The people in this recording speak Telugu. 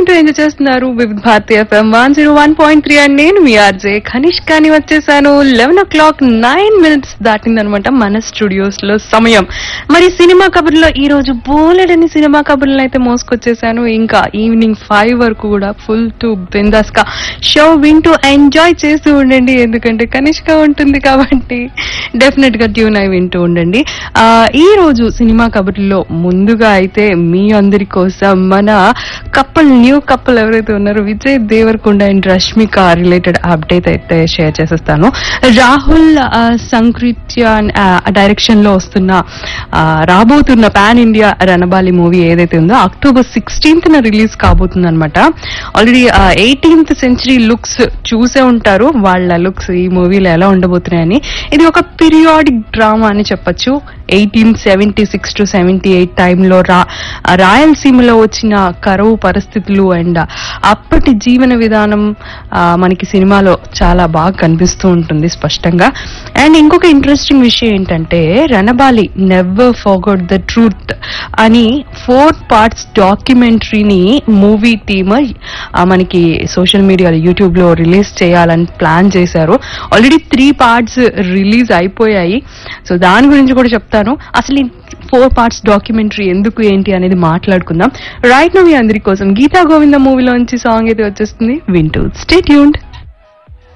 వింటూ ఎంజాయ్ చేస్తున్నారు Vividh Bharati FM one zero one point three and నేను మీ ఆర్జే కనిష్కాని వచ్చేసాను eleven o'clock nine minutes దాటిందనమాట మన స్టూడియోస్ లో సమయం మరి సినిమా కబుర్లో ఈ రోజు బోలెడని సినిమా కబుర్లను అయితే మోసుకొచ్చేసాను ఇంకా ఈవినింగ్ ఫైవ్ వరకు కూడా ఫుల్ టు బిందాస్ గా షో వింటూ ఎంజాయ్ చేస్తూ ఉండండి ఎందుకంటే కనిష్క ఉంటుంది కాబట్టి డెఫినెట్ గా ట్యూన్ అయి వింటూ ఉండండి ఆ, ఈ రోజు సినిమా కబుర్లో ముందుగా అయితే మీ అందరి కోసం మన కపుల్ న్యూ కపుల్ ఎవరైతే ఉన్నారో Vijay Deverakonda and Rashmika related update అయితే షేర్ చేసేస్తాను రాహుల్ ఆ, సంకృత్య డైరెక్షన్ లో వస్తున్న ఆ, రాబోతున్న పాన్ ఇండియా రణబాలి మూవీ ఏదైతే ఉందో అక్టోబర్ సిక్స్టీన్త్ న రిలీజ్ కాబోతుంది అనమాట ఆల్రెడీ ఎయిటీన్త్ సెంచరీ లుక్స్ చూసే ఉంటారు వాళ్ళ లుక్స్ ఈ మూవీలో ఎలా ఉండబోతున్నాయని ఇది ఒక పీరియాడిక్ డ్రామా అని చెప్పొచ్చు eighteen seventy six to seventy eight టైంలో రా రాయలసీమలో వచ్చిన కరువు పరిస్థితులు అండ్ అప్పటి జీవన విధానం ఆ, మనకి సినిమాలో చాలా బాగా కనిపిస్తూ ఉంటుంది స్పష్టంగా అండ్ ఇంకొక ఇంట్రెస్టింగ్ విషయం ఏంటంటే Ranabali never forgot the truth అని ఫోర్ పార్ట్స్ డాక్యుమెంటరీని మూవీ టీమ్ మనకి సోషల్ మీడియాలో యూట్యూబ్ లో రిలీజ్ చేయాలని ప్లాన్ చేశారు ఆల్రెడీ త్రీ పార్ట్స్ రిలీజ్ అయిపోయాయి సో దాని గురించి కూడా చెప్తాను అసలు ఫోర్ పార్ట్స్ డాక్యుమెంటరీ ఎందుకు ఏంటి అనేది మాట్లాడుకుందాం రైట్ నో మీ అందరి కోసం గీతా గోవింద మూవీలోంచి సాంగ్ అయితే వచ్చేస్తుంది వింటూ స్టే ట్యూన్డ్